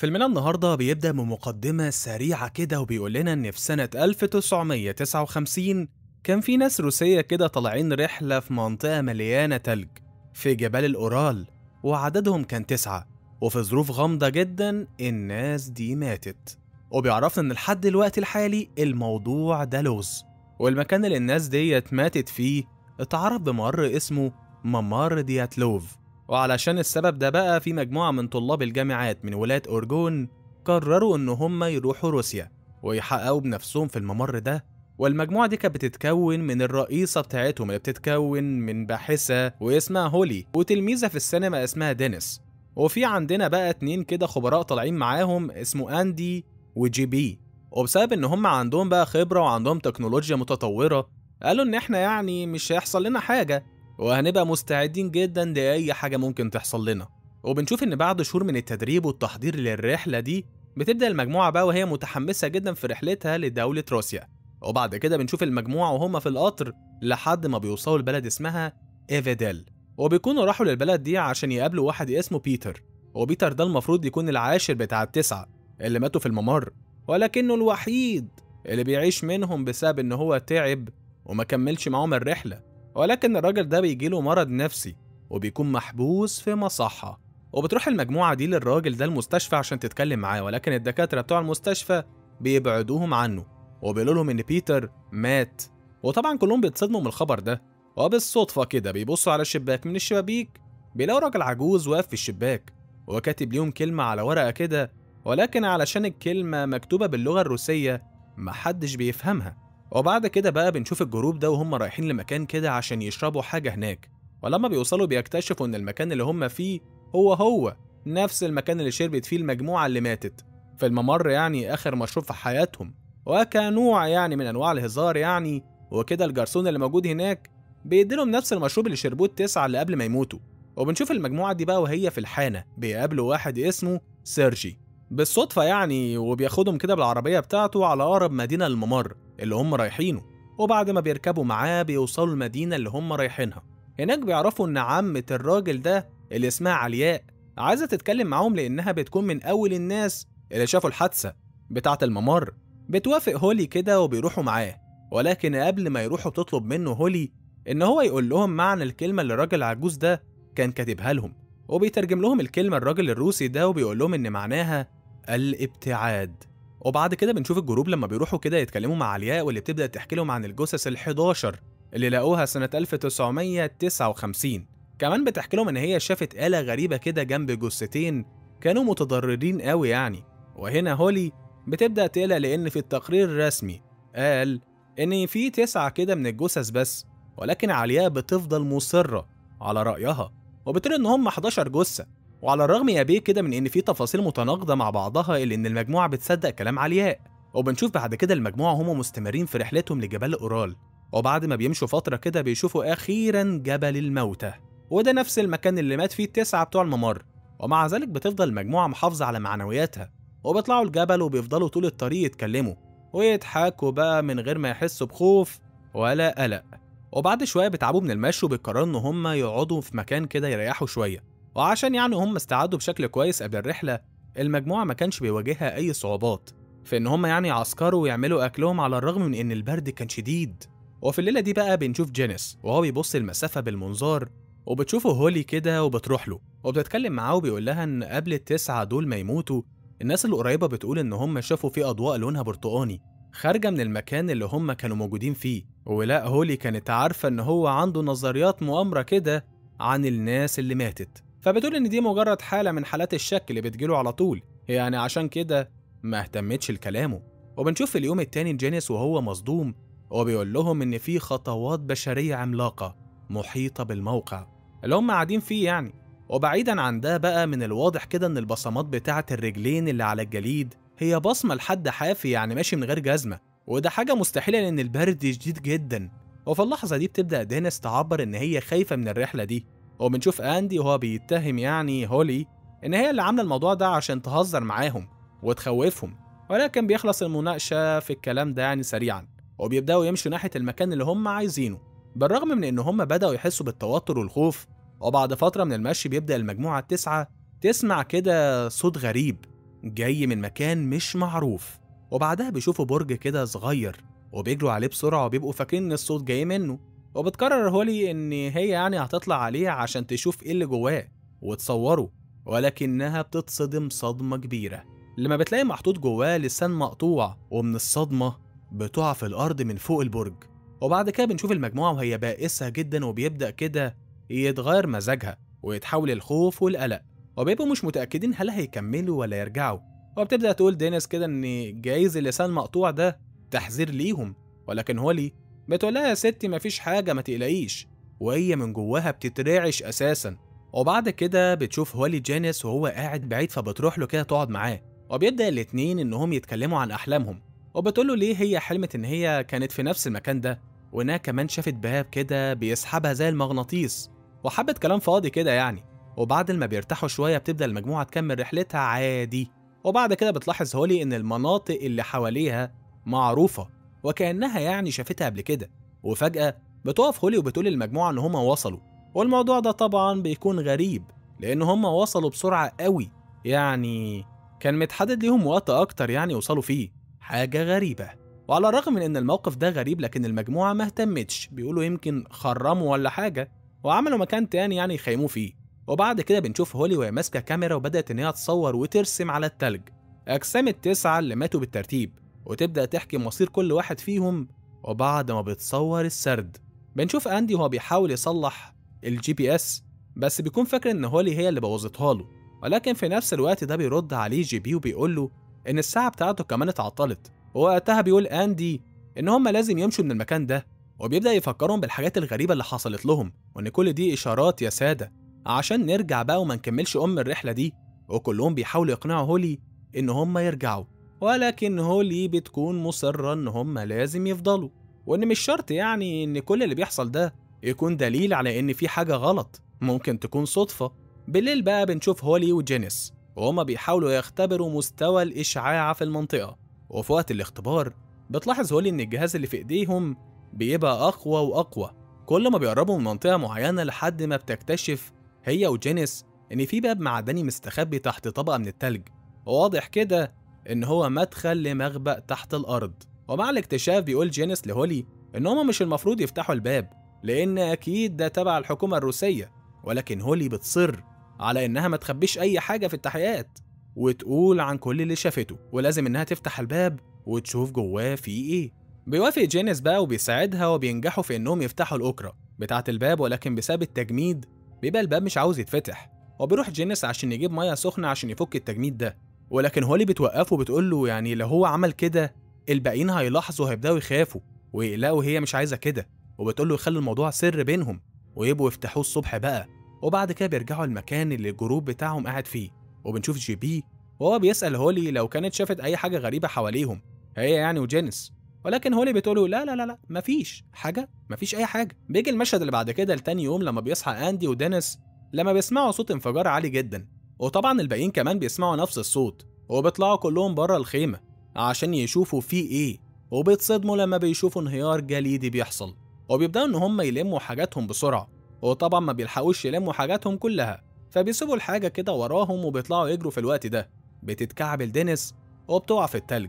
فيلمنا النهارده بيبدأ بمقدمة سريعة كده وبيقول لنا إن في سنة 1959 كان في ناس روسية كده طالعين رحلة في منطقة مليانة تلج في جبال الأورال وعددهم كان تسعة وفي ظروف غامضة جدا الناس دي ماتت وبيعرفنا إن لحد دلوقتي الحالي الموضوع ده لغز والمكان اللي الناس ديت ماتت فيه اتعرف بممر اسمه ممر دياتلوف وعلشان السبب ده بقى في مجموعة من طلاب الجامعات من ولاية أورجون قرروا إن هم يروحوا روسيا ويحققوا بنفسهم في الممر ده والمجموعة دي كانت بتتكون من الرئيسة بتاعتهم اللي بتتكون من باحثة واسمها هولي وتلميذة في السينما اسمها دينيس وفي عندنا بقى اتنين كده خبراء طالعين معاهم اسمه أندي وجي بي وبسبب إن هم عندهم بقى خبرة وعندهم تكنولوجيا متطورة قالوا إن إحنا يعني مش هيحصل لنا حاجة وهنبقى مستعدين جدا لأي حاجة ممكن تحصل لنا وبنشوف إن بعد شهور من التدريب والتحضير للرحلة دي بتبدأ المجموعة بقى وهي متحمسة جدا في رحلتها لدولة روسيا وبعد كده بنشوف المجموعة وهم في القطر لحد ما بيوصلوا لبلد اسمها إيفيديل وبيكونوا راحوا للبلد دي عشان يقابلوا واحد اسمه بيتر وبيتر ده المفروض يكون العاشر بتاع التسعة اللي ماتوا في الممر ولكنه الوحيد اللي بيعيش منهم بسبب إن هو تعب وما كملش معاهم الرحلة ولكن الراجل ده بيجيله مرض نفسي وبيكون محبوس في مصحة وبتروح المجموعة دي للراجل ده المستشفى عشان تتكلم معاه ولكن الدكاترة بتوع المستشفى بيبعدوهم عنه وبيقولوا لهم إن بيتر مات وطبعا كلهم بيتصدموا من الخبر ده وبالصدفة كده بيبصوا على الشباك من الشبابيك بيلاقوا راجل عجوز واقف في الشباك وكاتب ليهم كلمة على ورقة كده ولكن علشان الكلمة مكتوبة باللغة الروسية محدش بيفهمها وبعد كده بقى بنشوف الجروب ده وهم رايحين لمكان كده عشان يشربوا حاجة هناك ولما بيوصلوا بيكتشفوا إن المكان اللي هم فيه هو هو نفس المكان اللي شربت فيه المجموعة اللي ماتت في الممر يعني آخر مشروب في حياتهم وكنوع يعني من أنواع الهزار يعني وكده الجرسون اللي موجود هناك بيديلهم نفس المشروب اللي شربوه التسعة اللي قبل ما يموتوا وبنشوف المجموعة دي بقى وهي في الحانة بيقابلوا واحد اسمه سيرجي بالصدفة يعني وبياخدهم كده بالعربية بتاعته على أقرب مدينة للممر اللي هم رايحينه وبعد ما بيركبوا معاه بيوصلوا المدينة اللي هم رايحينها هناك بيعرفوا إن عمة الراجل ده اللي اسمها علياء عايزة تتكلم معاهم لأنها بتكون من أول الناس اللي شافوا الحادثة بتاعة الممر بتوافق هولي كده وبيروحوا معاه ولكن قبل ما يروحوا بتطلب منه هولي إن هو يقول لهم معنى الكلمة اللي الراجل العجوز ده كان كاتبها لهم وبيترجم لهم الكلمة الراجل الروسي ده وبيقول لهم إن معناها الابتعاد وبعد كده بنشوف الجروب لما بيروحوا كده يتكلموا مع علياء واللي بتبدأ تحكي لهم عن الجثث ال11 اللي لقوها سنة 1959 كمان بتحكي لهم إن هي شافت آلة غريبة كده جنب جثتين كانوا متضررين قوي يعني وهنا هولي بتبدأ تقلق لأن في التقرير الرسمي قال إن في تسعة كده من الجثث بس ولكن علياء بتفضل مصرة على رأيها وبتقول إن هم 11 جثة وعلى الرغم يا بيه كده من إن في تفاصيل متناقضة مع بعضها إلا إن المجموعة بتصدق كلام علياء وبنشوف بعد كده المجموعة هم مستمرين في رحلتهم لجبال أورال وبعد ما بيمشوا فترة كده بيشوفوا أخيرا جبل الموتى وده نفس المكان اللي مات فيه التسعة بتوع الممر ومع ذلك بتفضل المجموعة محافظة على معنوياتها وبيطلعوا الجبل وبيفضلوا طول الطريق يتكلموا ويضحكوا بقى من غير ما يحسوا بخوف ولا قلق وبعد شوية بيتعبوا من المشي وبيقرروا إن هم يقعدوا في مكان كده يريحوا شوية وعشان يعني هم استعدوا بشكل كويس قبل الرحلة المجموعة ما كانش بيواجهها أي صعوبات في إن هم يعني يعسكروا ويعملوا أكلهم على الرغم من إن البرد كان شديد وفي الليلة دي بقى بنشوف جينيس وهو بيبص المسافة بالمنظار وبتشوفه هولي كده وبتروح له وبتتكلم معاه وبيقول لها إن قبل التسعة دول ما يموتوا الناس اللي قريبة بتقول إن هم شافوا فيه أضواء لونها برتقاني خارجة من المكان اللي هم كانوا موجودين فيه ولا هولي كانت عارفة إن هو عنده نظريات مؤامرة كده عن الناس اللي ماتت فبتقول إن دي مجرد حالة من حالات الشك اللي بتجيله على طول يعني عشان كده ما اهتمتش لكلامه وبنشوف في اليوم التاني جينيس وهو مصدوم وبيقول لهم إن في خطوات بشرية عملاقة محيطة بالموقع اللي هم قاعدين فيه يعني وبعيدا عن ده بقى من الواضح كده إن البصمات بتاعة الرجلين اللي على الجليد هي بصمة لحد حافي يعني ماشي من غير جزمة وده حاجة مستحيلة لأن البرد شديد جدا وفي اللحظة دي بتبدأ دينيس تعبر إن هي خايفة من الرحلة دي وبنشوف أندي وهو بيتهم يعني هولي إن هي اللي عاملة الموضوع ده عشان تهزر معاهم وتخوفهم ولكن بيخلص المناقشة في الكلام ده يعني سريعا وبيبدأوا يمشوا ناحية المكان اللي هم عايزينه بالرغم من إن هم بدأوا يحسوا بالتوتر والخوف وبعد فترة من المشي بيبدأ المجموعة التسعة تسمع كده صوت غريب جاي من مكان مش معروف وبعدها بيشوفوا برج كده صغير وبيجروا عليه بسرعة وبيبقوا فاكرين إن الصوت جاي منه وبتقرر هولي إن هي يعني هتطلع عليه عشان تشوف إيه اللي جواه وتصوره ولكنها بتتصدم صدمة كبيرة لما بتلاقي محطوط جواه لسان مقطوع ومن الصدمة بتقع في الأرض من فوق البرج وبعد كده بنشوف المجموعة وهي بائسة جدا وبيبدأ كده يتغير مزاجها ويتحول الخوف والقلق وبيبقوا مش متأكدين هل هيكملوا ولا يرجعوا وبتبدأ تقول دينيس كده إن جايز اللسان مقطوع ده تحذير ليهم ولكن هولي بتقول لها يا ستي مفيش حاجة ما تقلقيش وهي من جواها بتترعش أساسا وبعد كده بتشوف هولي جانيس وهو قاعد بعيد فبتروح له كده تقعد معاه وبيبدأ الاتنين إنهم يتكلموا عن أحلامهم وبتقول له ليه هي حلمت إن هي كانت في نفس المكان ده وإنها كمان شافت باب كده بيسحبها زي المغناطيس وحبة كلام فاضي كده يعني وبعد ما بيرتاحوا شوية بتبدأ المجموعة تكمل رحلتها عادي وبعد كده بتلاحظ هولي إن المناطق اللي حواليها معروفة وكأنها يعني شافتها قبل كده وفجأة بتقف هولي وبتقول للمجموعة إن هما وصلوا والموضوع ده طبعا بيكون غريب لأن هما وصلوا بسرعة قوي يعني كان متحدد ليهم وقت أكتر يعني يوصلوا فيه حاجة غريبة وعلى الرغم من إن الموقف ده غريب لكن المجموعة ما اهتمتش بيقولوا يمكن خرموا ولا حاجة وعملوا مكان تاني يعني يخيموا فيه وبعد كده بنشوف هولي وهي ماسكة كاميرا وبدأت إن هي تصور وترسم على التلج أجسام التسعة اللي ماتوا بالترتيب وتبدأ تحكي مصير كل واحد فيهم وبعد ما بتصور السرد بنشوف أندي وهو بيحاول يصلح الجي بي اس بس بيكون فاكر إن هولي هي اللي بوظتها له ولكن في نفس الوقت ده بيرد عليه جي بي وبيقول له إن الساعة بتاعته كمان اتعطلت ووقتها بيقول أندي إن هما لازم يمشوا من المكان ده وبيبدأ يفكرهم بالحاجات الغريبة اللي حصلت لهم وإن كل دي إشارات يا سادة عشان نرجع بقى وما نكملش أم الرحلة دي وكلهم بيحاولوا يقنعوا هولي إن هما يرجعوا ولكن هولي بتكون مصرة إن هما لازم يفضلوا وإن مش شرط يعني إن كل اللي بيحصل ده يكون دليل على إن في حاجة غلط ممكن تكون صدفة بالليل بقى بنشوف هولي وجينيس وهما بيحاولوا يختبروا مستوى الإشعاع في المنطقة وفي وقت الاختبار بتلاحظ هولي إن الجهاز اللي في إيديهم بيبقى أقوى وأقوى كل ما بيقربوا من منطقة معينة لحد ما بتكتشف هي وجينيس إن في باب معدني مستخبي تحت طبقة من التلج وواضح كده إن هو مدخل لمخبأ تحت الأرض ومع الاكتشاف بيقول جينيس لهولي إن هما مش المفروض يفتحوا الباب لأن أكيد ده تبع الحكومة الروسية ولكن هولي بتصر على إنها ما تخبيش أي حاجة في التحقيقات وتقول عن كل اللي شافته ولازم إنها تفتح الباب وتشوف جواه في إيه بيوافق جينيس بقى وبيساعدها وبينجحوا في إنهم يفتحوا الأكرة بتاعة الباب ولكن بسبب التجميد بيبقى الباب مش عاوز يتفتح وبيروح جينيس عشان يجيب ميه سخنه عشان يفك التجميد ده ولكن هولي بتوقفه وبتقول له يعني لو هو عمل كده الباقيين هيلاحظوا وهيبداوا يخافوا ويقلقوا هي مش عايزه كده وبتقول له يخلي الموضوع سر بينهم ويبقوا يفتحوه الصبح بقى وبعد كده بيرجعوا المكان اللي الجروب بتاعهم قاعد فيه وبنشوف جي بي وهو بيسال هولي لو كانت شافت اي حاجه غريبه حواليهم هي يعني وجينيس ولكن هولي بتقوله لا لا لا لا مفيش حاجه مفيش اي حاجه بيجي المشهد اللي بعد كده لتاني يوم لما بيصحى اندي ودينيس لما بيسمعوا صوت انفجار عالي جدا وطبعا الباقيين كمان بيسمعوا نفس الصوت وبيطلعوا كلهم بره الخيمه عشان يشوفوا فيه ايه وبيتصدموا لما بيشوفوا انهيار جليدي بيحصل وبيبداوا ان هم يلموا حاجاتهم بسرعه وطبعا ما بيلحقوش يلموا حاجاتهم كلها فبيسيبوا الحاجه كده وراهم وبيطلعوا يجروا في الوقت ده بتتكعبل دينيس وبتقع في التلج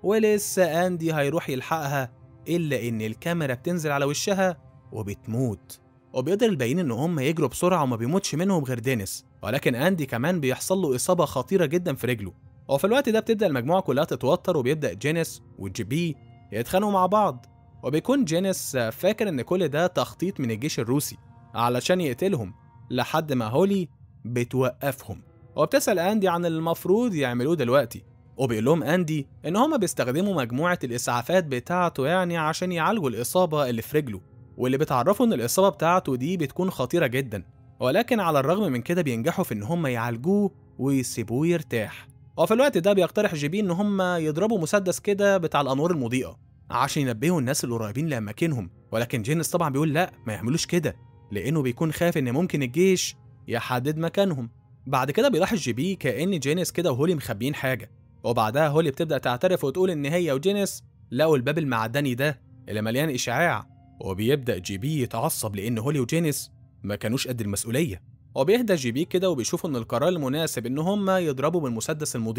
ولسه اندي هيروح يلحقها الا ان الكاميرا بتنزل على وشها وبتموت وبيقدر الباقيين ان هم يجروا بسرعه وما بيموتش منهم غير دينيس ولكن اندي كمان بيحصل له اصابه خطيره جدا في رجله وفي الوقت ده بتبدا المجموعه كلها تتوتر وبيبدا جينيس وجيبي يتخانقوا مع بعض وبيكون جينيس فاكر ان كل ده تخطيط من الجيش الروسي علشان يقتلهم لحد ما هولي بتوقفهم وبتسال اندي عن المفروض يعملوه دلوقتي وبيقول لهم اندي ان هما بيستخدموا مجموعه الاسعافات بتاعته يعني عشان يعالجوا الاصابه اللي في رجله واللي بتعرفوا ان الاصابه بتاعته دي بتكون خطيره جدا ولكن على الرغم من كده بينجحوا في ان هم يعالجوه ويسيبوه يرتاح وفي الوقت ده بيقترح جيبي ان هم يضربوا مسدس كده بتاع الانوار المضيئه عشان ينبهوا الناس القريبين لاماكنهم ولكن جينيس طبعا بيقول لا ما يعملوش كده لانه بيكون خايف ان ممكن الجيش يحدد مكانهم بعد كده بيلاحظ جيبي كان جينيس كده وهولي مخبيين حاجه وبعدها هولي بتبدا تعترف وتقول ان هي وجينيس لقوا الباب المعدني ده اللي مليان اشعاع وبيبدا جيبي يتعصب لان هولي وجينيس ما كانوش قد المسؤوليه وبيهدى جيبي كده وبيشوفوا ان القرار المناسب ان هم يضربوا بالمسدس المضيء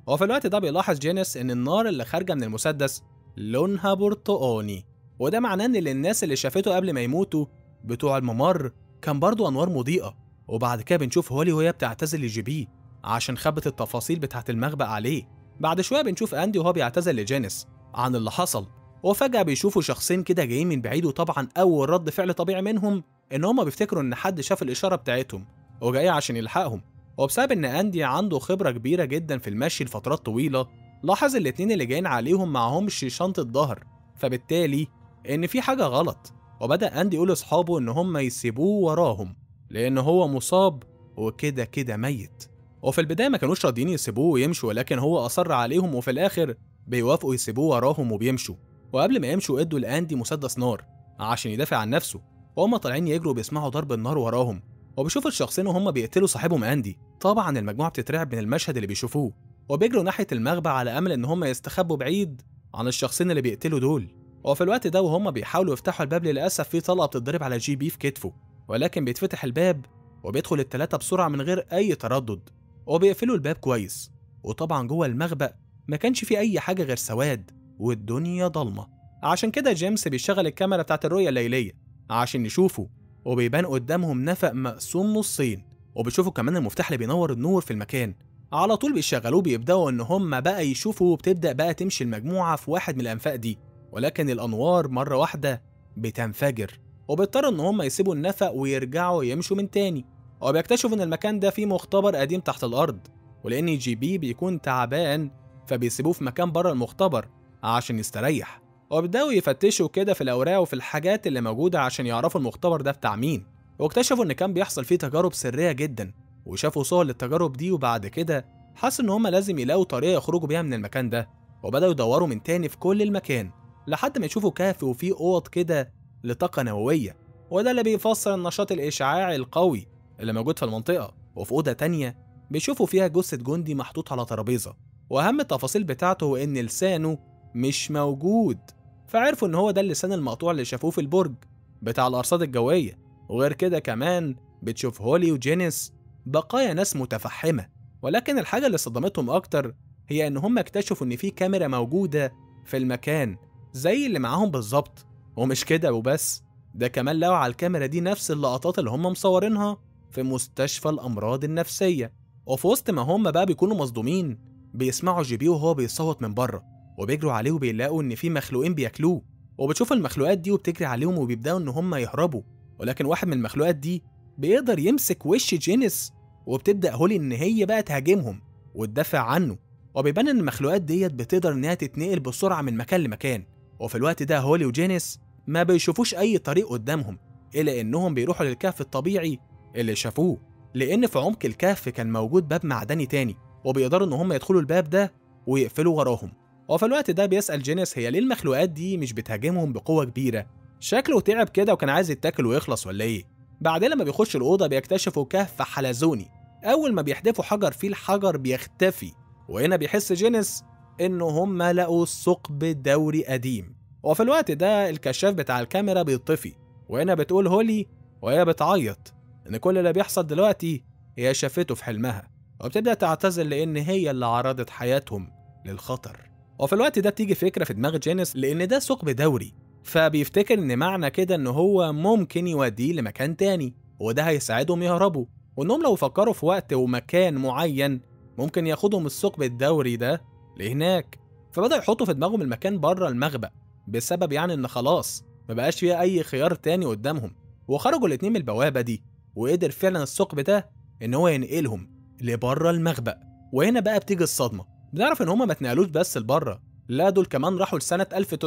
وفي الوقت ده بيلاحظ جينيس إن النار اللي خارجة من المسدس لونها برتقاني وده معناه إن الناس اللي شافته قبل ما يموتوا بتوع الممر كان برضه أنوار مضيئة وبعد كده بنشوف هولي وهي بتعتذر لجيبي عشان خبت التفاصيل بتاعت المخبأ عليه بعد شوية بنشوف أندي وهو بيعتذر لجينيس عن اللي حصل وفجأة بيشوفوا شخصين كده جايين من بعيد وطبعا أول رد فعل طبيعي منهم إن هما بيفتكروا إن حد شاف الإشارة بتاعتهم وجاي عشان يلحقهم وبسبب إن أندي عنده خبرة كبيرة جدا في المشي لفترات طويلة لاحظ الاتنين اللي جايين عليهم معهمش شنطة ظهر فبالتالي إن في حاجة غلط وبدأ أندي يقول لأصحابه إن هم يسيبوه وراهم لأن هو مصاب وكده كده ميت وفي البداية ما كانوش راضيين يسيبوه ويمشوا ولكن هو أصر عليهم وفي الآخر بيوافقوا يسيبوه وراهم وبيمشوا وقبل ما يمشوا ادوا لأندي مسدس نار عشان يدافع عن نفسه وهم طالعين يجروا بيسمعوا ضرب النار وراهم وبيشوفوا الشخصين وهم بيقتلوا صاحبهم أندي طبعا المجموعة بتترعب من المشهد اللي بيشوفوه وبيجروا ناحية المخبأ على أمل إن هم يستخبوا بعيد عن الشخصين اللي بيقتلوا دول وفي الوقت ده وهم بيحاولوا يفتحوا الباب للأسف في طلقة بتتضرب على جي بي في كتفه ولكن بيتفتح الباب وبيدخل التلاتة بسرعة من غير أي تردد وبيقفلوا الباب كويس وطبعا جوه المخبأ ما كانش فيه أي حاجة غير سواد والدنيا ضلمة عشان كده جيمس بيشغل الكاميرا بتاعت الرؤية الليلية عشان يشوفوا وبيبان قدامهم نفق مقسوم نصين وبيشوفوا كمان المفتاح اللي بينور النور في المكان على طول بيشغلوه بيبدأوا إن هم بقى يشوفوا وبتبدأ بقى تمشي المجموعة في واحد من الأنفاق دي ولكن الأنوار مرة واحدة بتنفجر وبيضطروا إن هم يسيبوا النفق ويرجعوا يمشوا من تاني وبيكتشفوا إن المكان ده فيه مختبر قديم تحت الأرض ولأن جي بي بيكون تعبان فبيسيبوه في مكان بره المختبر عشان يستريح وبدأوا يفتشوا كده في الأوراق وفي الحاجات اللي موجودة عشان يعرفوا المختبر ده بتاع مين واكتشفوا إن كان بيحصل فيه تجارب سرية جدا وشافوا صور للتجارب دي وبعد كده حسوا إن هما لازم يلاقوا طريقة يخرجوا بيها من المكان ده وبدأوا يدوروا من تاني في كل المكان لحد ما يشوفوا كهف وفيه أوض كده لطاقة نووية وده اللي بيفسر النشاط الإشعاعي القوي اللي موجود في المنطقة وفي أوضة تانية بيشوفوا فيها جثة جندي محطوط على ترابيزة وأهم التفاصيل بتاعته هو إن لسانه مش موجود فعرفوا إن هو ده اللسان المقطوع اللي شافوه في البرج بتاع الأرصاد الجوية وغير كده كمان بتشوف هولي وجينيس بقايا ناس متفحمة ولكن الحاجة اللي صدمتهم أكتر هي إن هم اكتشفوا إن في كاميرا موجودة في المكان زي اللي معاهم بالظبط ومش كده وبس ده كمان لقوا على الكاميرا دي نفس اللقطات اللي هم مصورينها في مستشفى الأمراض النفسية وفي وسط ما هم بقى بيكونوا مصدومين بيسمعوا جيبي وهو بيصوت من بره وبيجروا عليه وبيلاقوا إن في مخلوقين بياكلوه وبتشوف المخلوقات دي وبتجري عليهم وبيبدأوا إن هم يهربوا ولكن واحد من المخلوقات دي بيقدر يمسك وش جينيس وبتبدأ هولي إن هي بقى تهاجمهم وتدافع عنه وبيبان إن المخلوقات ديت بتقدر إنها تتنقل بسرعة من مكان لمكان وفي الوقت ده هولي وجينيس ما بيشوفوش أي طريق قدامهم إلا إنهم بيروحوا للكهف الطبيعي اللي شافوه لأن في عمق الكهف كان موجود باب معدني تاني وبيقدروا إن هم يدخلوا الباب ده ويقفلوا وراهم وفي الوقت ده بيسأل جينيس هي ليه المخلوقات دي مش بتهاجمهم بقوة كبيرة شكله تعب كده وكان عايز يتاكل ويخلص ولا ايه بعدين لما بيخش الأوضة بيكتشفوا كهف حلزوني أول ما بيحدفوا حجر فيه الحجر بيختفي وهنا بيحس جينيس إن هم لقوا ثقب دوري قديم وفي الوقت ده الكشاف بتاع الكاميرا بيطفي وهنا بتقول هولي وهي بتعيط إن كل اللي بيحصل دلوقتي هي شافته في حلمها وبتبدأ تعتذر لأن هي اللي عرضت حياتهم للخطر وفي الوقت ده بتيجي فكرة في دماغ جينيس لأن ده ثقب دوري فبيفتكر إن معنى كده إن هو ممكن يوديه لمكان تاني وده هيساعدهم يهربوا وإنهم لو فكروا في وقت ومكان معين ممكن ياخدهم الثقب الدوري ده لهناك فبدأ يحطوا في دماغهم المكان بره المخبأ بسبب يعني إن خلاص مبقاش فيها أي خيار تاني قدامهم وخرجوا الاتنين من البوابة دي وقدر فعلا الثقب ده إن هو ينقلهم لبره المخبأ وهنا بقى بتيجي الصدمة بنعرف إن هما ما اتنقلوش بس لبره لا دول كمان راحوا لسنة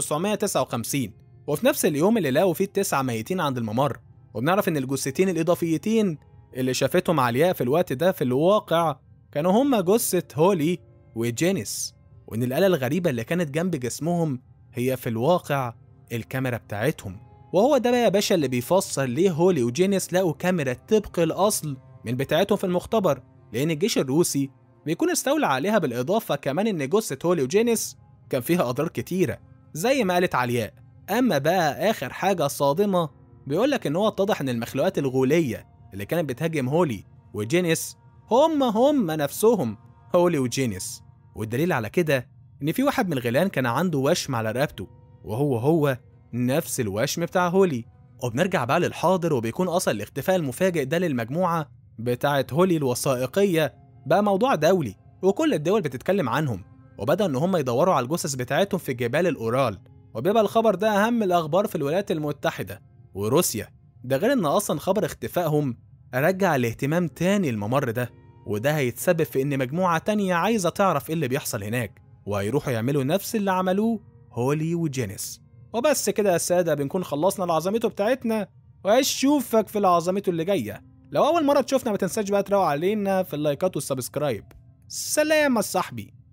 1959 وفي نفس اليوم اللي لقوا فيه التسعة ميتين عند الممر وبنعرف إن الجثتين الإضافيتين اللي شافتهم علياء في الوقت ده في الواقع كانوا هما جثة هولي وجينيس وإن الآلة الغريبة اللي كانت جنب جسمهم هي في الواقع الكاميرا بتاعتهم وهو ده بقى يا باشا اللي بيفسر ليه هولي وجينيس لقوا كاميرا طبق الأصل من بتاعتهم في المختبر لأن الجيش الروسي بيكون استولى عليها بالإضافة كمان إن جثة هولي وجينيس كان فيها أضرار كتيرة زي ما قالت علياء أما بقى آخر حاجة صادمة بيقولك إن هو اتضح إن المخلوقات الغولية اللي كانت بتهاجم هولي وجينيس هم هم نفسهم هولي وجينيس والدليل على كده إن في واحد من الغيلان كان عنده وشم على رقبته وهو هو نفس الوشم بتاع هولي وبنرجع بقى للحاضر وبيكون أصلا الاختفاء المفاجئ ده للمجموعة بتاعة هولي الوثائقية بقى موضوع دولي وكل الدول بتتكلم عنهم وبدأ إن هم يدوروا على الجثث بتاعتهم في جبال الأورال وبيبقى الخبر ده أهم الأخبار في الولايات المتحدة وروسيا ده غير إن أصلا خبر اختفائهم رجع الاهتمام تاني الممر ده وده هيتسبب في إن مجموعة تانية عايزة تعرف إيه اللي بيحصل هناك وهيروحوا يعملوا نفس اللي عملوه هولي وجينيس وبس كده يا سادة بنكون خلصنا العظمته بتاعتنا واشوفك في العظمته اللي جاية لو أول مرة تشوفنا ما تنساش بقى تروق علينا في اللايكات والسبسكرايب سلام يا صاحبي